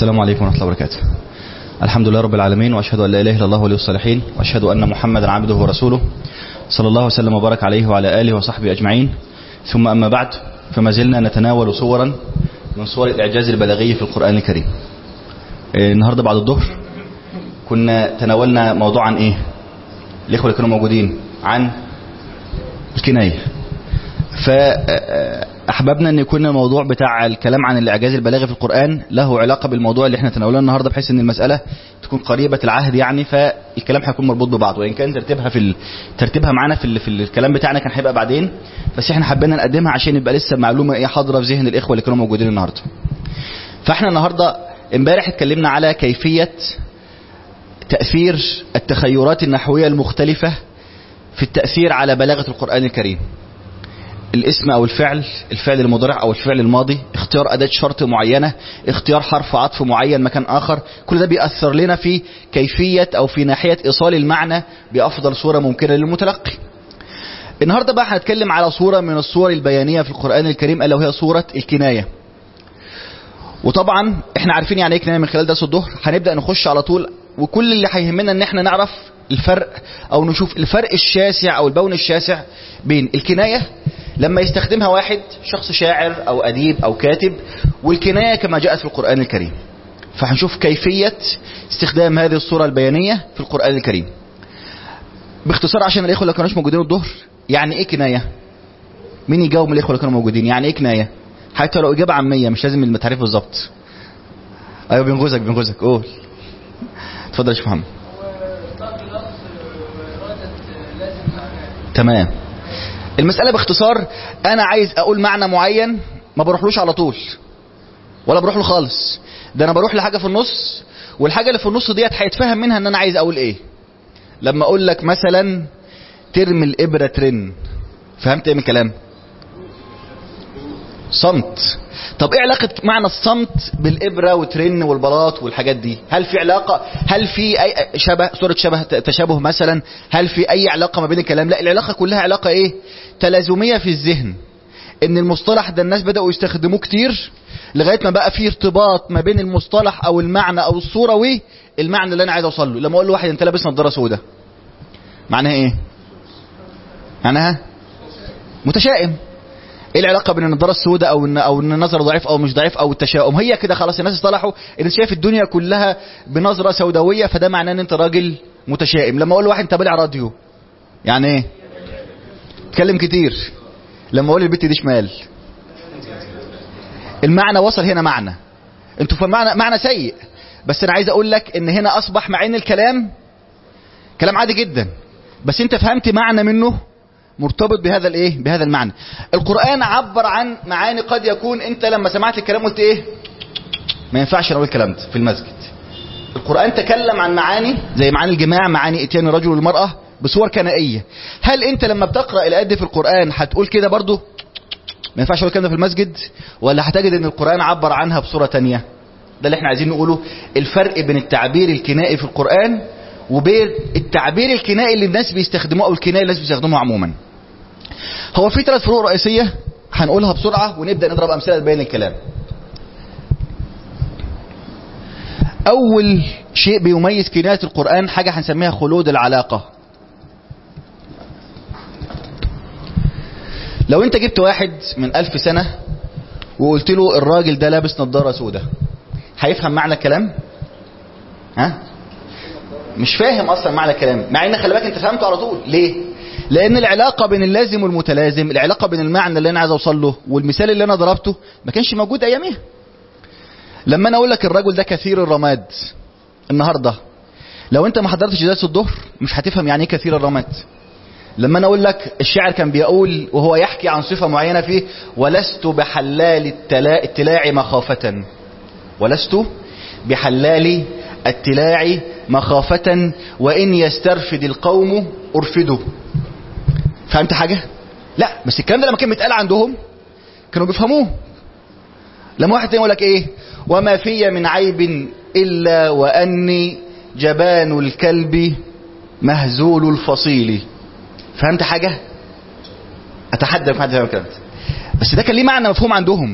السلام عليكم ورحمة الله وبركاته الحمد لله رب العالمين وأشهد أن لا إله إلا الله ولي الصالحين وأشهد أن محمدا عبده ورسوله صلى الله وسلم وبارك عليه وعلى آله وصحبه أجمعين ثم أما بعد فما زلنا نتناول صورا من صور الإعجاز البلاغي في القرآن الكريم إيه، النهاردة بعد الظهر كنا تناولنا موضوع عن إيه الإخوة اللي كانوا موجودين عن الكناية فأحببنا أن يكون الموضوع بتاع الكلام عن الإعجاز البلاغي في القرآن له علاقة بالموضوع اللي احنا تناولناه النهاردة بحيث أن المسألة تكون قريبة العهد يعني فالكلام هيكون مربوط ببعض وإن كان ترتيبها في ال... ترتيبها معانا في ال... في الكلام بتاعنا كان هيبقى بعدين بس احنا حبينا نقدمها عشان يبقى لسه معلومة ايه حاضرة في ذهن الإخوة اللي كانوا موجودين النهاردة فاحنا النهاردة امبارح اتكلمنا على كيفية تأثير التخيرات النحوية المختلفة في التأثير على بلاغة القرآن الكريم الاسم او الفعل الفعل المضارع او الفعل الماضي اختيار اداة شرط معينة اختيار حرف عطف معين مكان اخر كل ده بيأثر لنا في كيفية او في ناحية ايصال المعنى بافضل صورة ممكنة للمتلقي النهاردة بقى هنتكلم على صورة من الصور البيانية في القرآن الكريم الا وهي صورة الكناية وطبعا احنا عارفين يعني ايه كناية من خلال درس الظهر هنبدأ نخش على طول وكل اللي هيهمنا ان احنا نعرف الفرق او نشوف الفرق الشاسع او البون الشاسع بين الكناية لما يستخدمها واحد شخص شاعر او اديب او كاتب والكناية كما جاءت في القرآن الكريم فهنشوف كيفية استخدام هذه الصورة البيانية في القرآن الكريم باختصار عشان الاخوة اللي كانوش موجودين الظهر يعني ايه كناية مين يجاوب من الاخوة اللي كانوا موجودين يعني ايه كناية حتى لو اجابة عامية مش لازم التعريف بالظبط ايوه بينغزك بينغزك قول اتفضل يا شيخ محمد تمام المسألة باختصار أنا عايز أقول معنى معين ما بروحلوش على طول ولا بروح له خالص ده أنا بروح لحاجة في النص والحاجة اللي في النص ديت هيتفهم منها إن أنا عايز أقول إيه لما أقول لك مثلا ترمي الإبرة ترن فهمت إيه من الكلام؟ صمت طب ايه علاقة معنى الصمت بالإبرة وترن والبلاط والحاجات دي هل في علاقة هل في أي شبه صورة شبه تشابه مثلا هل في أي علاقة ما بين الكلام لا العلاقة كلها علاقة ايه تلازمية في الذهن ان المصطلح ده الناس بدأوا يستخدموه كتير لغاية ما بقى في ارتباط ما بين المصطلح او المعنى او الصورة والمعنى اللي انا عايز اوصل له لما اقول لواحد انت لابس نظارة سوداء معناها ايه معناها متشائم ايه العلاقه بين النظاره السوداء او ان او ان النظر ضعيف او مش ضعيف او التشاؤم هي كده خلاص الناس اصطلحوا ان انت شايف الدنيا كلها بنظره سوداويه فده معناه ان انت راجل متشائم لما اقول لواحد انت بلع راديو يعني ايه اتكلم كتير لما اقول البت دي شمال المعنى وصل هنا معنى انتوا في معنى معنى سيء بس انا عايز اقول لك ان هنا اصبح مع ان الكلام كلام عادي جدا بس انت فهمت معنى منه مرتبط بهذا الايه بهذا المعنى القرآن عبر عن معاني قد يكون انت لما سمعت الكلام قلت ايه ما ينفعش نقول الكلام ده في المسجد القرآن تكلم عن معاني زي معاني الجماع معاني اتيان الرجل والمرأة بصور كنائية هل انت لما بتقرأ الآيات دي في القرآن هتقول كده برضو ما ينفعش اقول الكلام ده في المسجد ولا هتجد ان القرآن عبر عنها بصورة تانية ده اللي احنا عايزين نقوله الفرق بين التعبير الكنائي في القرآن وبين التعبير الكنائي اللي الناس بيستخدموه او الكنائي اللي الناس بيستخدموه عموما هو في ثلاث فروق رئيسية هنقولها بسرعة ونبدأ نضرب أمثلة تبين الكلام أول شيء بيميز كناية القرآن حاجة هنسميها خلود العلاقة لو انت جبت واحد من ألف سنة وقلت له الراجل ده لابس نظارة سودة هيفهم معنى الكلام ها مش فاهم اصلا معنى الكلام مع ان خلي بالك انت فهمته على طول ليه لان العلاقة بين اللازم والمتلازم العلاقة بين المعنى اللي انا عايز اوصل له والمثال اللي انا ضربته ما كانش موجود اياميها لما انا اقول لك الرجل ده كثير الرماد النهاردة لو انت ما حضرتش درس الظهر مش هتفهم يعني ايه كثير الرماد لما انا اقول لك الشاعر كان بيقول وهو يحكي عن صفة معينة فيه ولست بحلال التلا... التلاع مخافة ولست بحلال التلاع مخافة وإن يسترفد القوم أرفده فهمت حاجة؟ لا بس الكلام ده لما كان بيتقال عندهم كانوا بيفهموه لما واحد تاني يقول لك ايه وما في من عيب إلا وأني جبان الكلب مهزول الفصيل فهمت حاجة؟ أتحدى لو حد فاهم الكلام ده بس ده كان ليه معنى مفهوم عندهم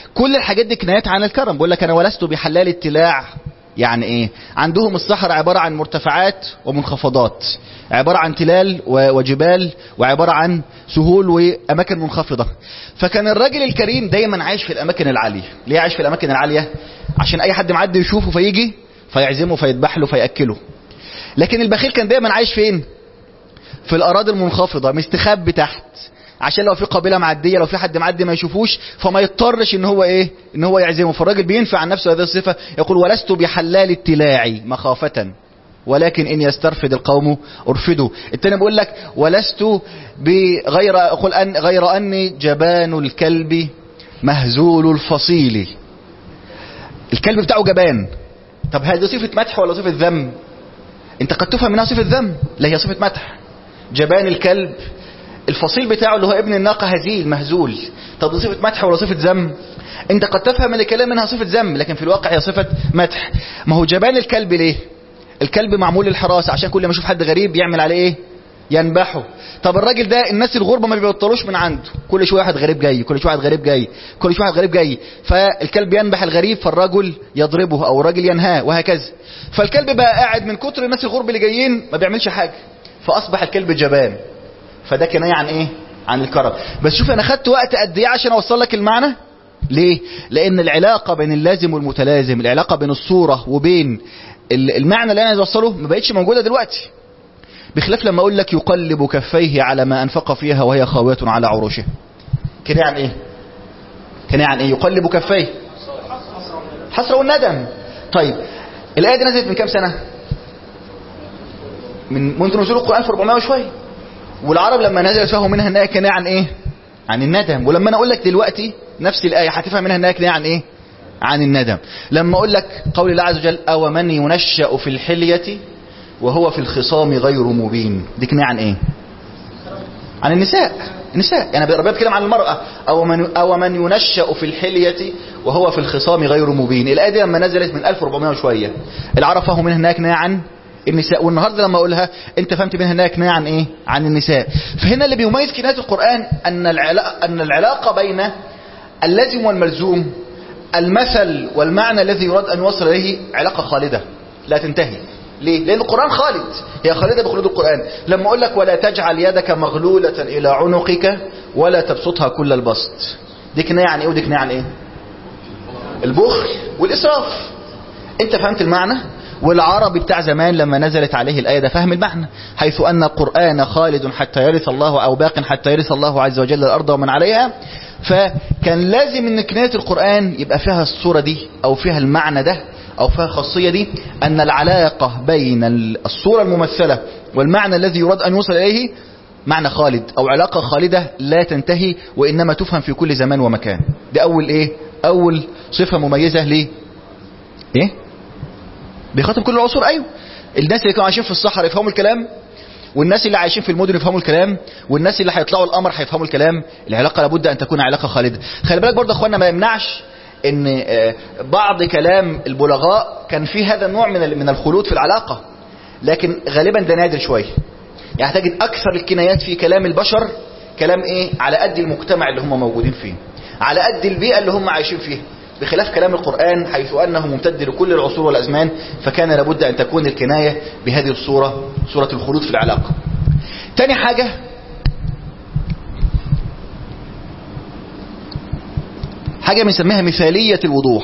كل الحاجات دي كنايات عن الكرم بقول لك انا ولست بحلال التلاع يعني ايه عندهم الصحراء عبارة عن مرتفعات ومنخفضات عبارة عن تلال وجبال وعبارة عن سهول واماكن منخفضة فكان الراجل الكريم دايما عايش في الاماكن العالية ليه عايش في الاماكن العالية عشان اي حد معدي يشوفه فيجي فيعزمه فيذبح له فيأكله لكن البخيل كان دايما عايش فين في الاراضي المنخفضة مستخبي تحت عشان لو في قابله معديه لو في حد معدي ما يشوفوش فما يضطرش ان هو ايه ان هو يعزمه فالراجل بينفع عن نفسه هذه الصفه يقول ولست بحلال التلاع مخافه ولكن ان يسترفد القوم ارفدوا التاني بيقول لك ولست بغير قل ان غير اني جبان الكلب مهزول الفصيل الكلب بتاعه جبان طب هذه صفه مدح ولا صفه ذم انت قد تفهم منها صفه ذم لا هي صفه مدح جبان الكلب الفصيل بتاعه اللي هو ابن الناقة هزيل مهزول طب دي صفة مدح ولا صفة ذم انت قد تفهم ان الكلام منها صفة ذم لكن في الواقع هي صفة مدح ما هو جبان الكلب ليه الكلب معمول للحراسة عشان كل ما يشوف حد غريب يعمل عليه ايه ينبحه طب الراجل ده الناس الغربة ما بيبطلوش من عنده كل شوية واحد غريب جاي كل شوية واحد غريب جاي كل شوية واحد غريب جاي فالكلب ينبح الغريب فالرجل يضربه او الراجل ينهاه وهكذا فالكلب بقى قاعد من كتر الناس الغرب اللي جايين ما بيعملش حاجة فاصبح الكلب جبان فده كناية عن ايه عن الكرم بس شوف انا خدت وقت قد ايه عشان اوصل لك المعنى ليه لان العلاقة بين اللازم والمتلازم العلاقة بين الصورة وبين المعنى اللي انا عايز اوصله ما بقتش موجودة دلوقتي بخلاف لما اقول لك يقلب كفيه على ما انفق فيها وهي خاوية على عروشه كناية عن ايه كناية عن ايه يقلب كفيه حسرة والندم طيب الآية دي نزلت من كام سنة من منذ نزول القرآن في 400 وشوية والعرب لما نزلت فهموا منها انها كناية عن ايه عن الندم ولما انا اقول لك دلوقتي نفس الآية هتفهم منها انها كناية عن ايه عن الندم لما اقول لك قول الله عز وجل او من ينشأ في الحلية وهو في الخصام غير مبين دي كناية عن ايه عن النساء النساء يعني ربنا بيتكلم عن المرأة أو من, أو من ينشأ في الحلية وهو في الخصام غير مبين الآية دي لما نزلت من 1400 وشوية العرب فهموا منها انها كناية عن النساء والنهاردة لما أقولها أنت فهمت منها انها كناية عن إيه عن النساء فهنا اللي بيميز كناية القرآن أن العلاقة, أن العلاقة بين اللازم والملزوم المثل والمعنى الذي يراد أن يوصل إليه علاقة خالدة لا تنتهي ليه؟ لأن القرآن خالد هي خالدة بخلود القرآن لما أقول لك ولا تجعل يدك مغلولة إلى عنقك ولا تبسطها كل البسط دي كناية عن إيه ودي كناية عن إيه البخل والإسراف أنت فهمت المعنى والعربي بتاع زمان لما نزلت عليه الآية ده فهم المعنى حيث أن القرآن خالد حتى يرث الله أو باق حتى يرث الله عز وجل الأرض ومن عليها فكان لازم ان كناية القرآن يبقى فيها الصورة دي او فيها المعنى ده او فيها الخاصية دي ان العلاقة بين الصورة الممثلة والمعنى الذي يراد ان يوصل اليه معنى خالد او علاقة خالدة لا تنتهي وانما تفهم في كل زمان ومكان دي اول ايه اول صفة مميزة ليه ايه بيخاطب كل العصور ايوه الناس اللي كانوا عايشين في الصحراء يفهموا الكلام والناس اللي عايشين في المدن يفهموا الكلام والناس اللي هيطلعوا القمر هيفهموا الكلام العلاقه لابد ان تكون علاقه خالده خلي بالك برضه اخوانا ما يمنعش ان بعض كلام البلغاء كان فيه هذا النوع من من الخلود في العلاقه لكن غالبا ده نادر شويه يعني تجد اكثر الكنايات في كلام البشر كلام ايه على قد المجتمع اللي هم موجودين فيه على قد البيئه اللي هم عايشين فيها بخلاف كلام القرآن حيث أنه ممتد لكل العصور والأزمان فكان لابد أن تكون الكناية بهذه الصورة صورة الخلود في العلاقة تاني حاجة حاجة بنسميها مثالية الوضوح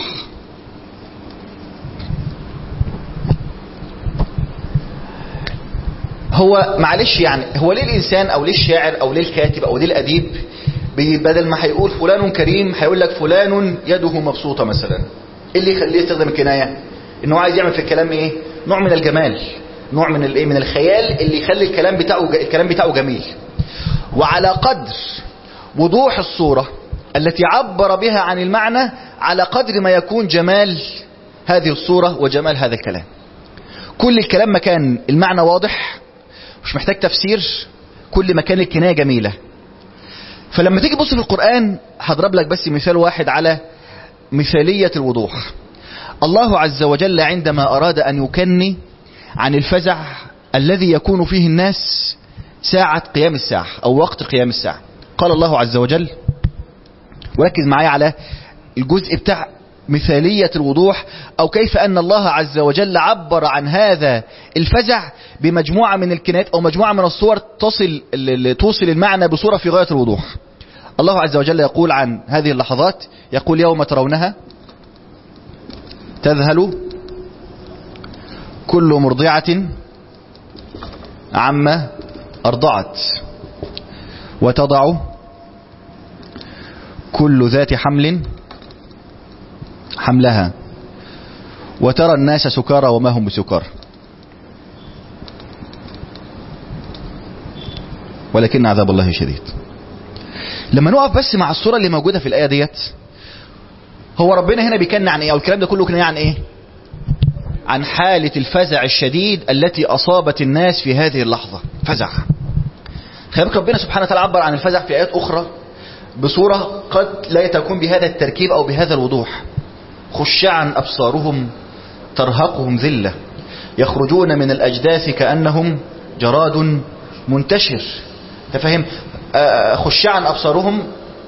هو معلش يعني هو ليه الإنسان أو ليه الشاعر أو ليه الكاتب أو ليه الأديب بدل ما هيقول فلان كريم هيقول لك فلان يده مبسوطة مثلا ايه اللي يخليه يستخدم الكناية انه عايز يعمل في الكلام ايه نوع من الجمال نوع من الايه من الخيال اللي يخلي الكلام بتاعه الكلام بتاعه جميل وعلى قدر وضوح الصورة التي عبر بها عن المعنى على قدر ما يكون جمال هذه الصورة وجمال هذا الكلام كل الكلام ما كان المعنى واضح مش محتاج تفسير كل ما كان الكناية جميلة فلما تيجي تبص في القرآن هضرب لك بس مثال واحد على مثالية الوضوح الله عز وجل عندما أراد أن يكني عن الفزع الذي يكون فيه الناس ساعة قيام الساعة أو وقت قيام الساعة قال الله عز وجل وركز معايا على الجزء بتاع مثالية الوضوح أو كيف أن الله عز وجل عبر عن هذا الفزع بمجموعة من الكنايات أو مجموعة من الصور تصل توصل المعنى بصورة في غاية الوضوح الله عز وجل يقول عن هذه اللحظات يقول يوم ترونها تذهل كل مرضعة عما أرضعت وتضع كل ذات حمل حملها وترى الناس سكارى وما هم بسكار ولكن عذاب الله شديد لما نقف بس مع الصورة اللي موجودة في الآية ديت هو ربنا هنا بيكن عن ايه او الكلام ده كله كان عن ايه عن حالة الفزع الشديد التي اصابت الناس في هذه اللحظة فزع خلي ربنا سبحانه وتعالى عبر عن الفزع في ايات اخرى بصورة قد لا تكون بهذا التركيب او بهذا الوضوح خشعا ابصارهم ترهقهم ذلة يخرجون من الاجداث كأنهم جراد منتشر تفهم خشعا ابصارهم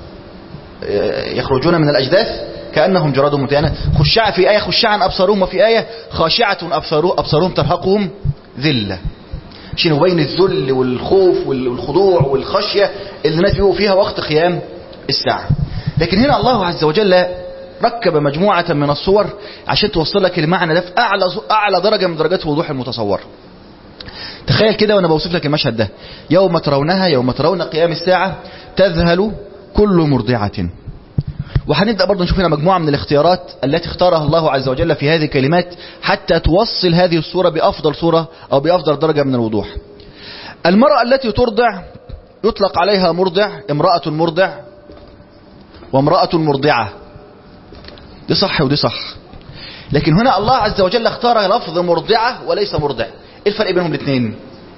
يخرجون من الاجداث كانهم جراد منتهى خشع في ايه خشعا ابصارهم وفي ايه خاشعه ابصارهم ترهقهم ذله عشان يبين الذل والخوف والخضوع والخشيه اللي الناس بيبقوا فيها وقت قيام الساعه لكن هنا الله عز وجل ركب مجموعة من الصور عشان توصل لك المعنى ده في أعلى أعلى درجة من درجات الوضوح المتصور. تخيل كده وأنا بوصف لك المشهد ده يوم ترونها يوم ترون قيام الساعة تذهل كل مرضعة وهنبدأ برضه نشوف هنا مجموعة من الاختيارات التي اختارها الله عز وجل في هذه الكلمات حتى توصل هذه الصورة بأفضل صورة أو بأفضل درجة من الوضوح المرأة التي ترضع يطلق عليها مرضع امرأة مرضع وامرأة مرضعة دي صح ودي صح لكن هنا الله عز وجل اختار لفظ مرضعة وليس مرضع ايه الفرق بينهم الاثنين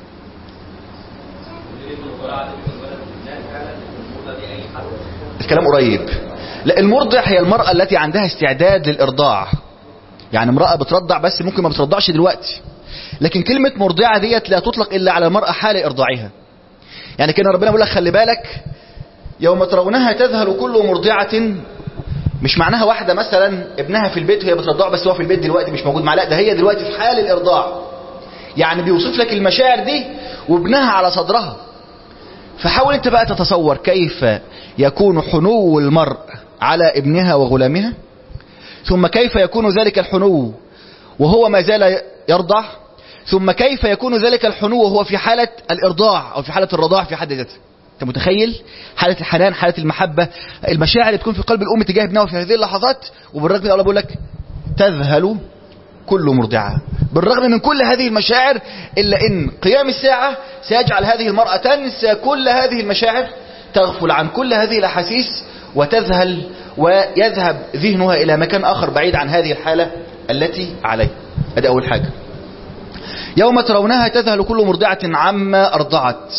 الكلام قريب لا المرضع هي المرأة التي عندها استعداد للإرضاع يعني امرأة بترضع بس ممكن ما بترضعش دلوقتي لكن كلمة مرضعة ديت لا تطلق إلا على المرأة حال إرضاعها يعني كان ربنا بيقول لك خلي بالك يوم ترونها تذهل كل مرضعة مش معناها واحدة مثلا ابنها في البيت وهي بترضعه بس هو في البيت دلوقتي مش موجود معاه لا ده هي دلوقتي في حال الإرضاع يعني بيوصف لك المشاعر دي وابنها على صدرها فحاول انت بقى تتصور كيف يكون حنو المرء على ابنها وغلامها ثم كيف يكون ذلك الحنو وهو ما زال يرضع ثم كيف يكون ذلك الحنو وهو في حالة الإرضاع أو في حالة الرضاع في حد ذاته أنت متخيل حالة الحنان حالة المحبة المشاعر اللي تكون في قلب الأم تجاه ابنها في هذه اللحظات وبالرغم من الله بيقول لك تذهل كل مرضعة بالرغم من كل هذه المشاعر إلا إن قيام الساعة سيجعل هذه المرأة تنسى كل هذه المشاعر تغفل عن كل هذه الأحاسيس وتذهل ويذهب ذهنها إلى مكان آخر بعيد عن هذه الحالة التي عليه هذه أول حاجة يوم ترونها تذهل كل مرضعة عما أرضعت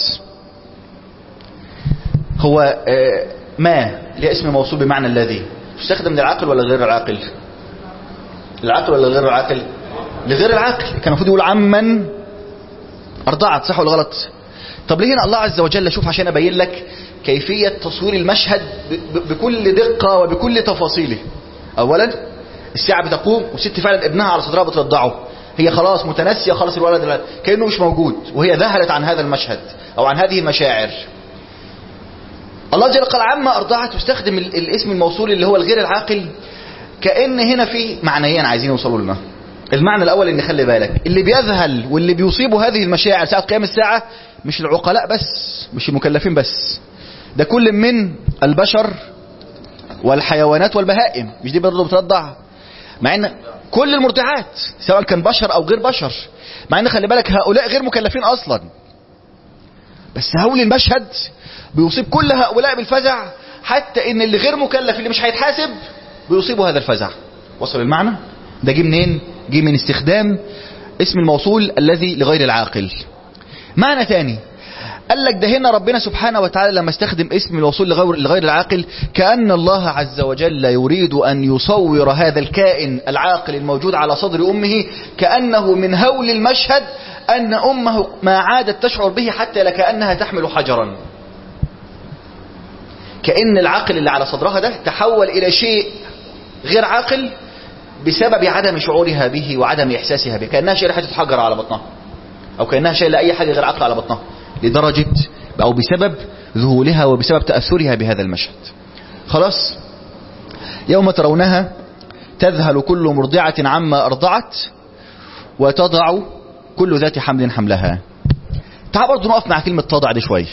هو ما ليه اسم موصول بمعنى الذي تستخدم للعقل ولا غير العاقل العقل ولا غير العاقل لغير العاقل كان المفروض يقول عمن أرضعت صح ولا غلط طب ليه هنا الله عز وجل شوف عشان أبين لك كيفية تصوير المشهد بكل دقة وبكل تفاصيله أولا الساعة بتقوم والست فعلا ابنها على صدرها بترضعه هي خلاص متنسية خلاص الولد كأنه مش موجود وهي ذهلت عن هذا المشهد أو عن هذه المشاعر الله جل قال عما أرضعت واستخدم الاسم الموصول اللي هو الغير العاقل كأن هنا في معنيين عايزين يوصلوا لنا المعنى الأول إن خلي بالك اللي بيذهل واللي بيصيبوا هذه المشاعر ساعة قيام الساعة مش العقلاء بس مش المكلفين بس ده كل من البشر والحيوانات والبهائم مش دي برضه بترضع مع ان كل المرضعات سواء كان بشر او غير بشر مع ان خلي بالك هؤلاء غير مكلفين اصلا بس هول المشهد بيصيب كل هؤلاء بالفزع حتى ان اللي غير مكلف اللي مش هيتحاسب بيصيبه هذا الفزع وصل المعنى ده جه منين جه من استخدام اسم الموصول الذي لغير العاقل معنى تاني قال لك ده هنا ربنا سبحانه وتعالى لما استخدم اسم الوصول لغير, لغير العاقل كأن الله عز وجل يريد أن يصور هذا الكائن العاقل الموجود على صدر أمه كأنه من هول المشهد أن أمه ما عادت تشعر به حتى لكأنها تحمل حجرا كأن العقل اللي على صدرها ده تحول إلى شيء غير عاقل بسبب عدم شعورها به وعدم إحساسها به كأنها شايلة حتة حجر على بطنها أو كأنها شايلة أي حاجة غير عاقل على بطنها لدرجة أو بسبب ذهولها وبسبب تأثرها بهذا المشهد خلاص يوم ترونها تذهل كل مرضعة عما أرضعت وتضع كل ذات حمل حملها تعال برضه نقف مع كلمة تضع دي شوية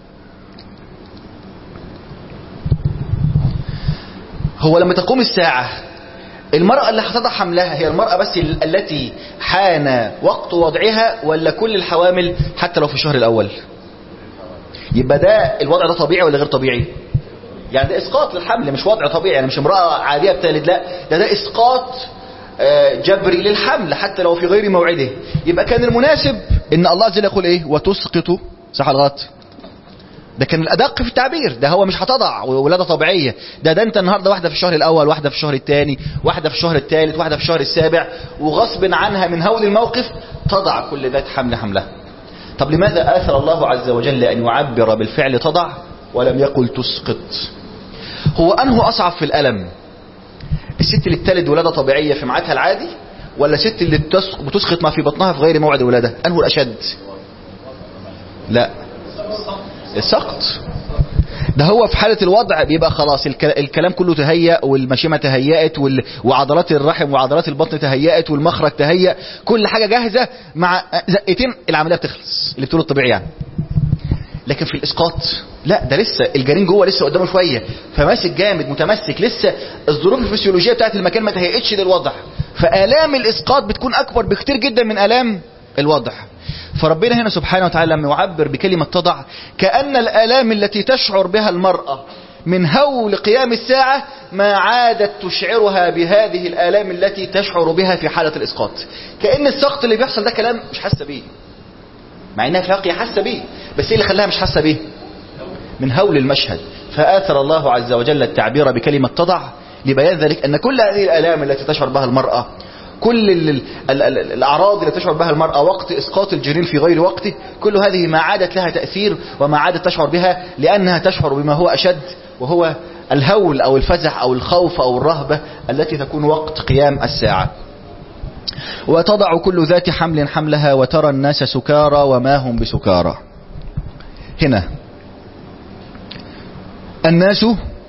هو لما تقوم الساعة المرأة اللي هتضع حملها هي المرأة بس ال- التي حان وقت وضعها ولا كل الحوامل حتى لو في الشهر الأول يبقى ده الوضع ده طبيعي ولا غير طبيعي يعني ده اسقاط للحمل مش وضع طبيعي يعني مش امرأة عادية بتلد لا ده ده اسقاط آه، جبري للحمل حتى لو في غير موعده يبقى كان المناسب ان الله عز وجل يقول ايه وتسقط صح الغلط ده كان الادق في التعبير ده هو مش هتضع ولاده طبيعيه ده ده انت النهارده واحده في الشهر الاول واحده في الشهر الثاني واحده في الشهر الثالث واحده في الشهر السابع وغصب عنها من هول الموقف تضع كل ذات حمل حملها طب لماذا آثر الله عز وجل أن يعبر بالفعل تضع ولم يقل تسقط هو أنه أصعب في الألم الست اللي بتلد ولادة طبيعية في ميعادها العادي ولا الست اللي بتس- بتسقط ما في بطنها في غير موعد الولادة أنه الأشد لا السقط ده هو في حالة الوضع بيبقى خلاص الك- الكلام كله تهيأ والمشيمة تهيأت وال- وعضلات الرحم وعضلات البطن تهيأت والمخرج تهيأ كل حاجة جاهزة مع زقتين العملية بتخلص اللي بتقول الطبيعي يعني لكن في الاسقاط لا ده لسه الجنين جوه لسه قدامه شويه فماسك جامد متمسك لسه الظروف الفسيولوجيه بتاعت المكان ما تهيئتش للوضع فالام الاسقاط بتكون اكبر بكتير جدا من الام الوضع فربنا هنا سبحانه وتعالى لما يعبر بكلمه تضع كان الالام التي تشعر بها المراه من هول قيام الساعة ما عادت تشعرها بهذه الآلام التي تشعر بها في حالة الإسقاط كأن السقط اللي بيحصل ده كلام مش حاسة بيه مع انها في هي حاسه بيه بس ايه اللي خلاها مش حاسه بيه من هول المشهد فآثر الله عز وجل التعبير بكلمة تضع لبيان ذلك أن كل هذه الآلام التي تشعر بها المرأة كل ال ال ال ال الأعراض التي تشعر بها المرأة وقت إسقاط الجنين في غير وقته كل هذه ما عادت لها تأثير وما عادت تشعر بها لأنها تشعر بما هو أشد وهو الهول أو الفزع أو الخوف أو الرهبة التي تكون وقت قيام الساعة وتضع كل ذات حمل حملها وترى الناس سكارى وما هم بسكارى هنا الناس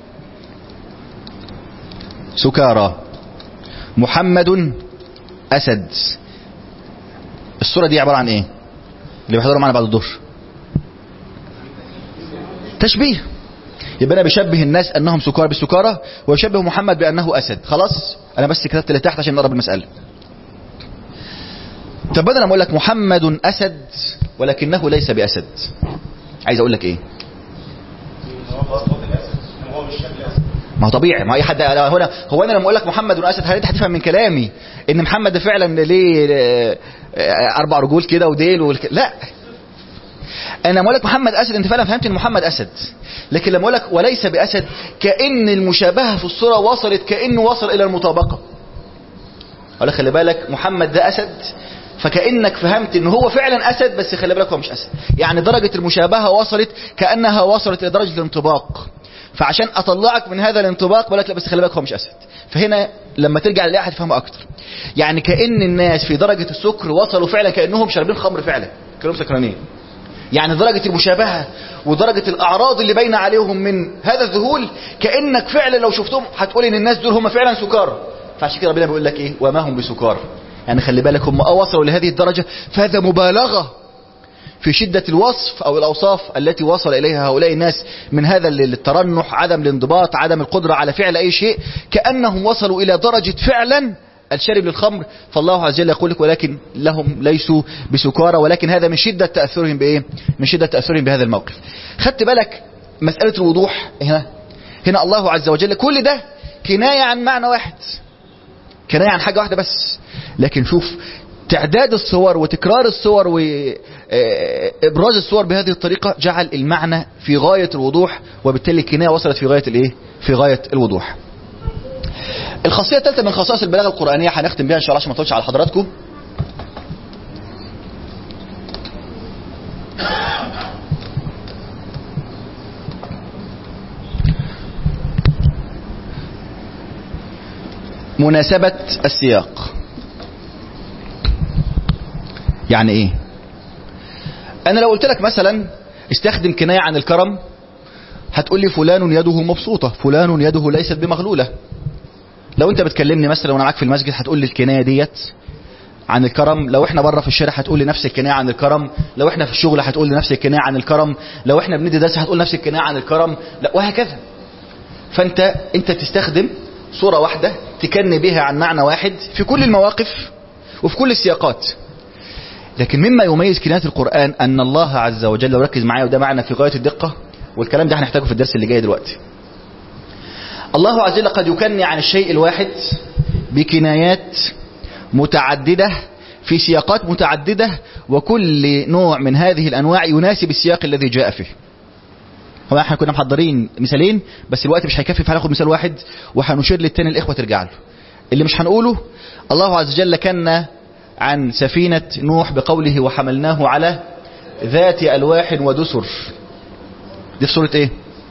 سكارى محمد أسد الصورة دي عبارة عن ايه اللي بيحضروا معنا بعد الظهر تشبيه يبقى انا بشبه الناس انهم سكارى بالسكارى ويشبه محمد بانه اسد خلاص انا بس كتبت اللي تحت عشان نقرب المساله طب بدل ما اقول لك محمد اسد ولكنه ليس باسد عايز اقول لك ايه ما هو طبيعي ما اي حد هنا هو انا لما اقول لك محمد اسد هل انت هتفهم من كلامي ان محمد ده فعلا ليه آه، آه، اربع رجول كده وديل والك... لا انا لما اقول لك محمد اسد انت فعلا فهمت ان محمد اسد لكن لما اقول لك وليس باسد كان المشابهه في الصوره وصلت كانه وصل الى المطابقه اقول لك خلي بالك محمد ده اسد فكانك فهمت ان هو فعلا اسد بس خلي بالك هو مش اسد يعني درجه المشابهه وصلت كانها وصلت الى درجه الانطباق فعشان اطلعك من هذا الانطباق بقول لك لا بس خلي بالك هو مش اسد فهنا لما ترجع للايه هتفهمها اكتر يعني كان الناس في درجه السكر وصلوا فعلا كانهم شاربين خمر فعلا كانهم سكرانين يعني درجة المشابهة ودرجة الأعراض اللي باينة عليهم من هذا الذهول كأنك فعلا لو شفتهم هتقول إن الناس دول هم فعلا سكار فعشان كده ربنا بيقول لك إيه وما هم بسكار يعني خلي بالك هم آه وصلوا لهذه الدرجة فهذا مبالغة في شدة الوصف أو الأوصاف التي وصل إليها هؤلاء الناس من هذا الترنح عدم الانضباط عدم القدرة على فعل أي شيء كأنهم وصلوا إلى درجة فعلا الشارب للخمر فالله عز وجل يقول لك ولكن لهم ليسوا بسكارى ولكن هذا من شدة تأثرهم بإيه من شدة تأثرهم بهذا الموقف خدت بالك مسألة الوضوح هنا هنا الله عز وجل كل ده كناية عن معنى واحد كناية عن حاجة واحدة بس لكن شوف تعداد الصور وتكرار الصور وإبراز الصور بهذه الطريقة جعل المعنى في غاية الوضوح وبالتالي الكناية وصلت في غاية الإيه في غاية الوضوح الخاصية الثالثة من خصائص البلاغة القرآنية هنختم بها إن شاء الله عشان ما اطولش على حضراتكم مناسبة السياق يعني ايه انا لو قلت لك مثلا استخدم كناية عن الكرم هتقول لي فلان يده مبسوطة فلان يده ليست بمغلولة لو انت بتكلمني مثلا وانا معاك في المسجد هتقول لي الكناية ديت عن الكرم لو احنا بره في الشارع هتقول لي نفس الكناية عن الكرم لو احنا في الشغل هتقول لي نفس الكناية عن الكرم لو احنا بندي درس هتقول نفس الكناية عن الكرم لا وهكذا فانت انت تستخدم صورة واحدة تكن بها عن معنى واحد في كل المواقف وفي كل السياقات لكن مما يميز كناية القرآن أن الله عز وجل لو ركز معايا وده معنى في غاية الدقة والكلام ده هنحتاجه في الدرس اللي جاي دلوقتي الله عز وجل قد يكني عن الشيء الواحد بكنايات متعددة في سياقات متعددة وكل نوع من هذه الأنواع يناسب السياق الذي جاء فيه هو احنا كنا محضرين مثالين بس الوقت مش هيكفي فهناخد مثال واحد وهنشير للتاني الإخوة ترجع له اللي مش هنقوله الله عز وجل كان عن سفينة نوح بقوله وحملناه على ذات ألواح ودسر دي في سورة ايه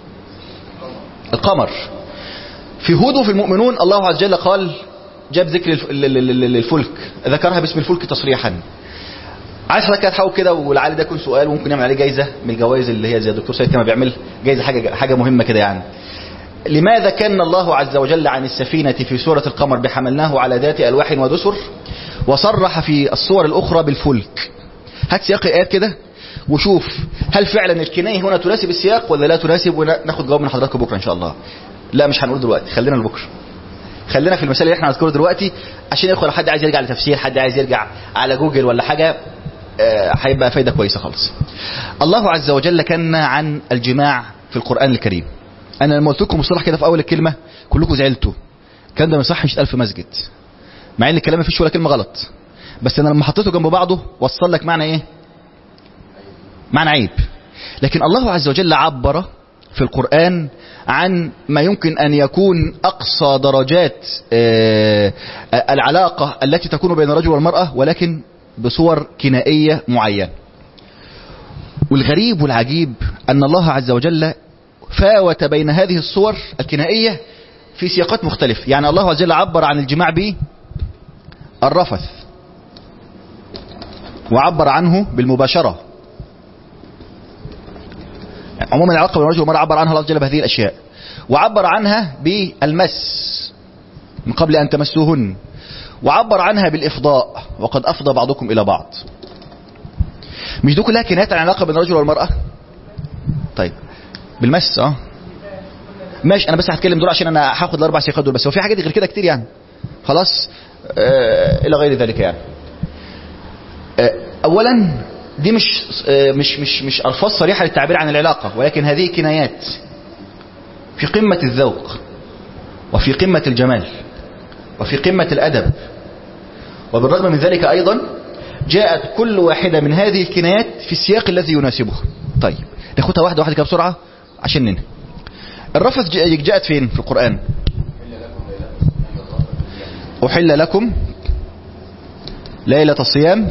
القمر في هود وفي المؤمنون الله عز وجل قال جاب ذكر الفلك ذكرها باسم الفلك تصريحا عايز حضرتك تحاول كده ولعل ده يكون سؤال وممكن نعمل عليه جايزه من الجوائز اللي هي زي الدكتور سيد كما بيعمل جايزه حاجه حاجه مهمه كده يعني لماذا كان الله عز وجل عن السفينة في سورة القمر بحملناه على ذات ألواح ودسر وصرح في الصور الأخرى بالفلك هات سياق الآيات كده وشوف هل فعلا الكناية هنا تناسب السياق ولا لا تناسب وناخد جواب من حضراتكم بكرة إن شاء الله لا مش هنقول دلوقتي خلينا لبكرة خلينا في المثال اللي احنا هنذكره دلوقتي عشان يدخل حد عايز يرجع لتفسير حد عايز يرجع على جوجل ولا حاجة هيبقى فايدة كويسة خالص الله عز وجل كان عن الجماع في القرآن الكريم انا لما قلت لكم مصطلح كده في اول الكلمة كلكم زعلتوا الكلام ده ما يصحش يتقال في مسجد مع ان الكلام ما فيش ولا كلمة غلط بس انا لما حطيته جنب بعضه وصل لك معنى ايه معنى عيب لكن الله عز وجل عبر في القرآن عن ما يمكن أن يكون أقصى درجات العلاقة التي تكون بين الرجل والمرأة ولكن بصور كنائية معينة والغريب والعجيب أن الله عز وجل فاوت بين هذه الصور الكنائية في سياقات مختلفة يعني الله عز وجل عبر عن الجماع به الرفث وعبر عنه بالمباشرة يعني عموما العلاقة بين الرجل والمرأة عبر عنها الله جل بهذه الأشياء وعبر عنها بالمس من قبل أن تمسوهن وعبر عنها بالإفضاء وقد أفضى بعضكم إلى بعض مش دي كلها كنايات عن العلاقة بين الرجل والمرأة طيب بالمس اه ماشي انا بس هتكلم دول عشان انا هاخد الاربع سياقات دول بس هو في حاجات غير كده كتير يعني خلاص آه الى غير ذلك يعني آه اولا دي مش آه مش مش مش الفاظ صريحه للتعبير عن العلاقه ولكن هذه كنايات في قمه الذوق وفي قمه الجمال وفي قمه الادب وبالرغم من ذلك ايضا جاءت كل واحده من هذه الكنايات في السياق الذي يناسبها طيب ناخدها واحده واحده كده بسرعه عشان ننهي الرفث جاءت فين في القرآن أحل لكم ليلة الصيام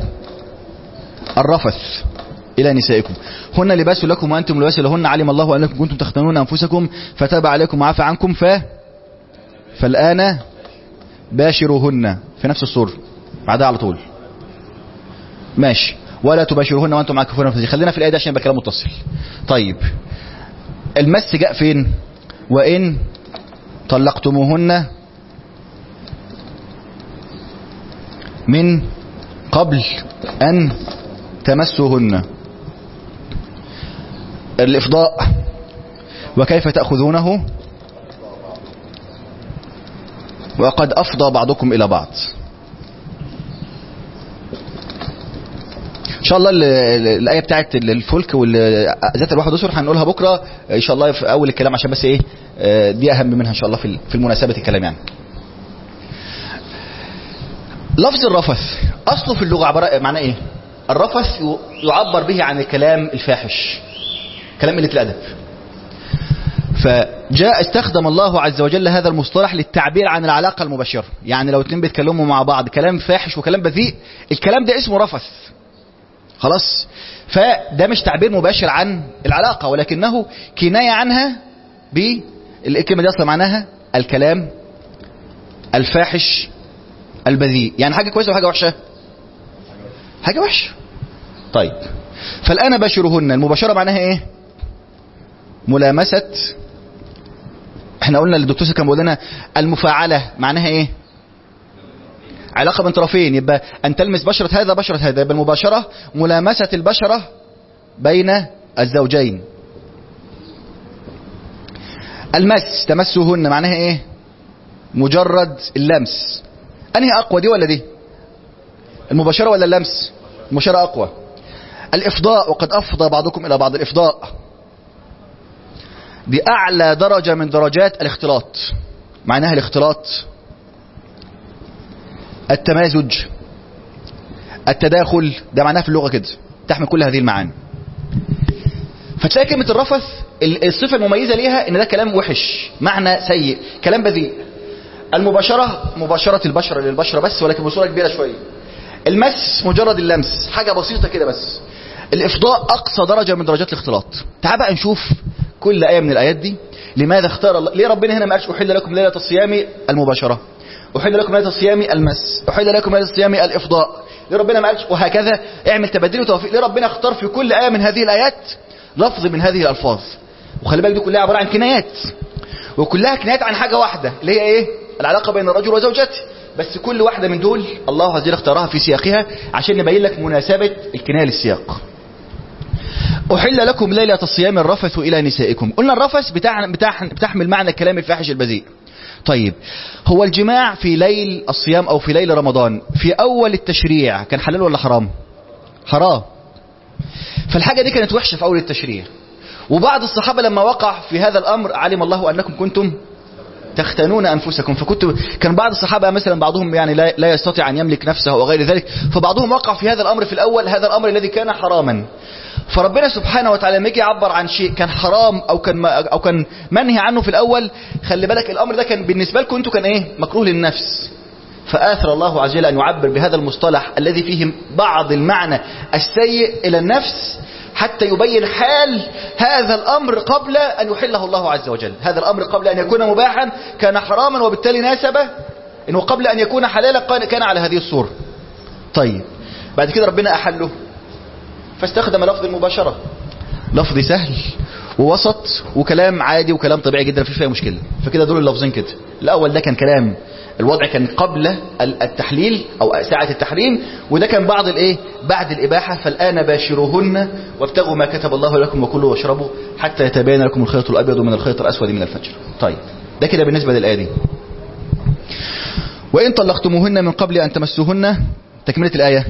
الرفث إلى نسائكم هن لباس لكم وأنتم لباس لهن علم الله أنكم كنتم تختنون أنفسكم فتاب عليكم وعفى عنكم ف فالآن باشروهن في نفس السورة بعدها على طول ماشي ولا تباشرهن وانتم عاكفون في خلينا في الايه دي عشان يبقى كلام متصل طيب المس جاء فين وان طلقتموهن من قبل ان تمسوهن الافضاء وكيف تاخذونه وقد افضى بعضكم الى بعض ان شاء الله الايه بتاعت الفلك ذات الواحد اسر هنقولها بكره ان شاء الله في اول الكلام عشان بس ايه دي اهم منها ان شاء الله في في المناسبه الكلام يعني لفظ الرفث اصله في اللغه عباره معناه ايه الرفث يعبر به عن الكلام الفاحش كلام قله الادب فجاء استخدم الله عز وجل هذا المصطلح للتعبير عن العلاقه المباشره يعني لو اتنين بيتكلموا مع بعض كلام فاحش وكلام بذيء الكلام ده اسمه رفث خلاص فده مش تعبير مباشر عن العلاقة ولكنه كناية عنها بالكلمة دي أصلا معناها الكلام الفاحش البذيء يعني حاجة كويسة وحاجة وحشة حاجة وحشة طيب فالآن باشرهن المباشرة معناها ايه ملامسة احنا قلنا الدكتور كان بيقول لنا المفاعلة معناها ايه علاقة بين طرفين يبقى ان تلمس بشرة هذا بشرة هذا يبقى المباشرة ملامسة البشرة بين الزوجين المس تمسهن معناها ايه مجرد اللمس انهي اقوى دي ولا دي المباشرة ولا اللمس المباشرة اقوى الافضاء وقد افضى بعضكم الى بعض الافضاء دي اعلى درجة من درجات الاختلاط معناها الاختلاط التمازج التداخل ده معناها في اللغة كده تحمل كل هذه المعاني فتلاقي كلمة الرفث الصفة المميزة ليها ان ده كلام وحش معنى سيء كلام بذيء المباشرة مباشرة البشرة للبشرة بس ولكن بصورة كبيرة شوية المس مجرد اللمس حاجة بسيطة كده بس الإفضاء أقصى درجة من درجات الاختلاط تعال بقى نشوف كل آية من الآيات دي لماذا اختار الله ليه ربنا هنا ما قالش أحل لكم ليلة الصيام المباشرة أحل لكم ليلة الصيام المس أحل لكم ليلة الصيام الإفضاء ليه ربنا ما قالش وهكذا اعمل تبديل وتوفيق ليه ربنا اختار في كل آية من هذه الآيات لفظ من هذه الألفاظ وخلي بالك دي كلها عبارة عن كنايات وكلها كنايات عن حاجة واحدة اللي هي ايه العلاقة بين الرجل وزوجته بس كل واحدة من دول الله عز وجل اختارها في سياقها عشان نبين لك مناسبة الكناية للسياق أحل لكم ليلة الصيام الرفث إلى نسائكم قلنا الرفث بتاع بتاع بتحمل معنى الكلام الفاحش البذيء طيب هو الجماع في ليل الصيام أو في ليل رمضان في أول التشريع كان حلال ولا حرام حرام فالحاجة دي كانت وحشة في أول التشريع وبعض الصحابة لما وقع في هذا الأمر علم الله أنكم كنتم تختنون أنفسكم فكنت كان بعض الصحابة مثلا بعضهم يعني لا, لا يستطيع أن يملك نفسه وغير ذلك فبعضهم وقع في هذا الأمر في الأول هذا الأمر الذي كان حراما فربنا سبحانه وتعالى لما يجي يعبر عن شيء كان حرام أو كان أو كان منهي عنه في الأول خلي بالك الأمر ده كان بالنسبة لكم أنتم كان إيه مكروه للنفس فآثر الله عز وجل أن يعبر بهذا المصطلح الذي فيه بعض المعنى السيء إلى النفس حتى يبين حال هذا الأمر قبل أن يحله الله عز وجل هذا الأمر قبل أن يكون مباحا كان حراما وبالتالي ناسبه إنه قبل أن يكون حلالا كان على هذه الصورة طيب بعد كده ربنا أحله فاستخدم لفظ المباشرة لفظ سهل ووسط وكلام عادي وكلام طبيعي جدا مفيش فيها مشكلة فكده دول اللفظين كده الأول ده كان كلام الوضع كان قبل التحليل او ساعة التحريم وده كان بعض الايه بعد الاباحة فالان باشروهن وابتغوا ما كتب الله لكم وكلوا واشربوا حتى يتبين لكم الخيط الابيض من الخيط الاسود من الفجر طيب ده كده بالنسبة للآية دي وإن طلقتموهن من قبل أن تمسوهن تكملة الآية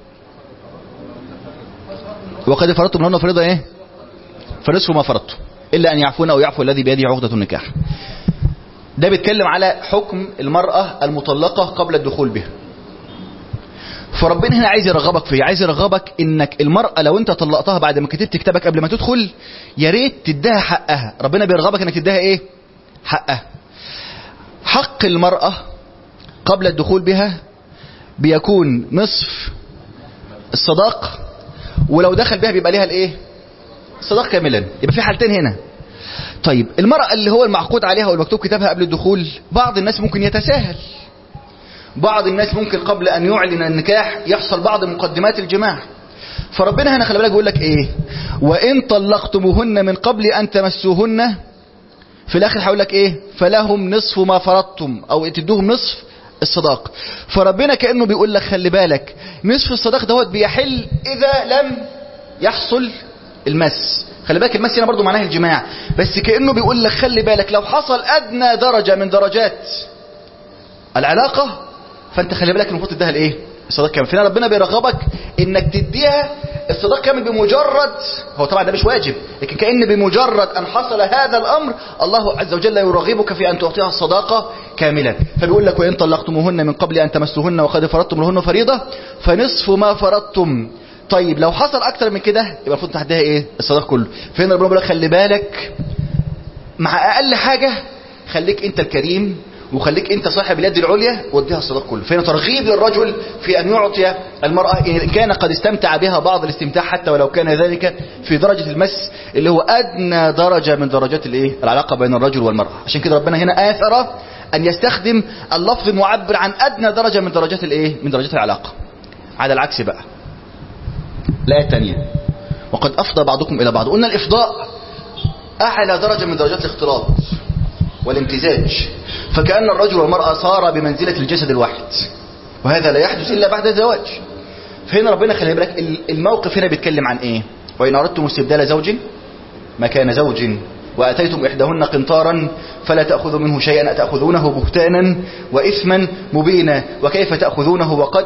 وقد فرضتم لهن فريضة ايه فنصف ما فرضتم إلا أن يعفون أو يعفو الذي بيده عقدة النكاح ده بيتكلم على حكم المرأة المطلقة قبل الدخول بها فربنا هنا عايز يرغبك فيه عايز يرغبك انك المرأة لو انت طلقتها بعد ما كتبت كتابك قبل ما تدخل يا ريت تديها حقها ربنا بيرغبك انك تديها ايه حقها حق المرأة قبل الدخول بها بيكون نصف الصداق ولو دخل بها بيبقى ليها الايه الصداق كاملا يبقى في حالتين هنا طيب المرأة اللي هو المعقود عليها والمكتوب كتابها قبل الدخول بعض الناس ممكن يتساهل بعض الناس ممكن قبل أن يعلن النكاح يحصل بعض مقدمات الجماع فربنا هنا خلي بالك بيقول لك ايه وان طلقتموهن من قبل ان تمسوهن في الاخر هيقول لك ايه فلهم نصف ما فرضتم او تدوهم نصف الصداق فربنا كانه بيقول لك خلي بالك نصف الصداق دوت بيحل اذا لم يحصل المس خلي بالك المس هنا برضه معناه الجماع بس كانه بيقول لك خلي بالك لو حصل ادنى درجه من درجات العلاقه فانت خلي بالك المفروض تديها الايه الصداق كامل فينا ربنا بيرغبك انك تديها الصداق كامل بمجرد هو طبعا ده مش واجب لكن كأن بمجرد ان حصل هذا الامر الله عز وجل يرغبك في ان تعطيها الصداقة كاملا فبيقول لك وان طلقتموهن من قبل ان تمسوهن وقد فرضتم لهن فريضة فنصف ما فرضتم طيب لو حصل اكتر من كده يبقى المفروض تحديها ايه الصداق كله فين ربنا بيقول لك خلي بالك مع اقل حاجة خليك انت الكريم وخليك انت صاحب اليد العليا واديها الصداق كله فهنا ترغيب للرجل في ان يعطي المرأة ان كان قد استمتع بها بعض الاستمتاع حتى ولو كان ذلك في درجة المس اللي هو ادنى درجة من درجات الايه العلاقة بين الرجل والمرأة عشان كده ربنا هنا اثر أن يستخدم اللفظ المعبر عن أدنى درجة من درجات الإيه؟ من درجات العلاقة على العكس بقى لا الثانية وقد أفضى بعضكم إلى بعض قلنا الإفضاء أعلى درجة من درجات الاختلاط والامتزاج فكأن الرجل والمرأة صار بمنزلة الجسد الواحد وهذا لا يحدث إلا بعد الزواج فهنا ربنا خلي بالك الموقف هنا بيتكلم عن إيه وإن أردتم استبدال زوج مكان زوج وأتيتم إحداهن قنطارا فلا تأخذوا منه شيئا أتأخذونه بهتانا وإثما مبينا وكيف تأخذونه وقد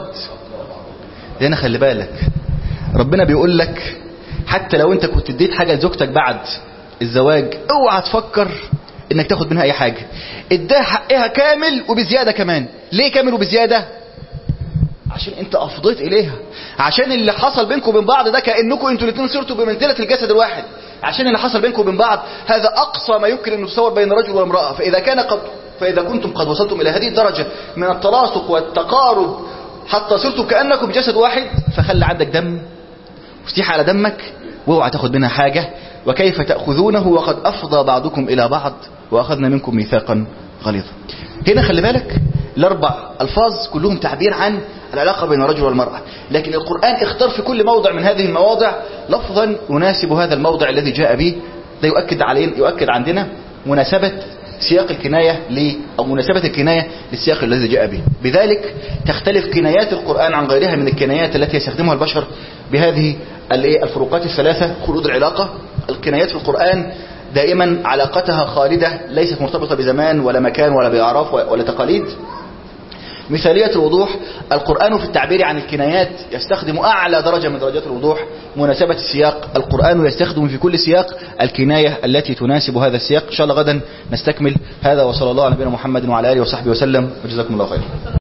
هنا خلي بالك ربنا بيقول لك حتى لو انت كنت اديت حاجة لزوجتك بعد الزواج اوعى تفكر انك تاخد منها اي حاجة اداها حقها كامل وبزيادة كمان ليه كامل وبزيادة عشان انت افضيت اليها عشان اللي حصل بينكم وبين بعض ده كانكم انتوا الاثنين صرتوا بمنزله الجسد الواحد عشان اللي حصل بينكم وبين بعض هذا اقصى ما يمكن ان يتصور بين رجل وامراه فاذا كان قد فاذا كنتم قد وصلتم الى هذه الدرجه من التلاصق والتقارب حتى صرتم كانكم جسد واحد فخلي عندك دم وافتح على دمك واوعى تاخد منها حاجه وكيف تاخذونه وقد افضى بعضكم الى بعض واخذنا منكم ميثاقا غليظا هنا خلي بالك الاربع الفاظ كلهم تعبير عن العلاقة بين الرجل والمرأة لكن القرآن اختار في كل موضع من هذه المواضع لفظا يناسب هذا الموضع الذي جاء به ده يؤكد علينا يؤكد عندنا مناسبة سياق الكناية ل أو مناسبة الكناية للسياق الذي جاء به بذلك تختلف كنايات القرآن عن غيرها من الكنايات التي يستخدمها البشر بهذه الفروقات الثلاثة خلود العلاقة الكنايات في القرآن دائما علاقتها خالدة ليست مرتبطة بزمان ولا مكان ولا بأعراف ولا تقاليد مثالية الوضوح القرآن في التعبير عن الكنايات يستخدم أعلى درجة من درجات الوضوح مناسبة السياق القرآن يستخدم في كل سياق الكناية التي تناسب هذا السياق إن شاء الله غدا نستكمل هذا وصلى الله على نبينا محمد وعلى آله وصحبه وسلم وجزاكم الله خيرا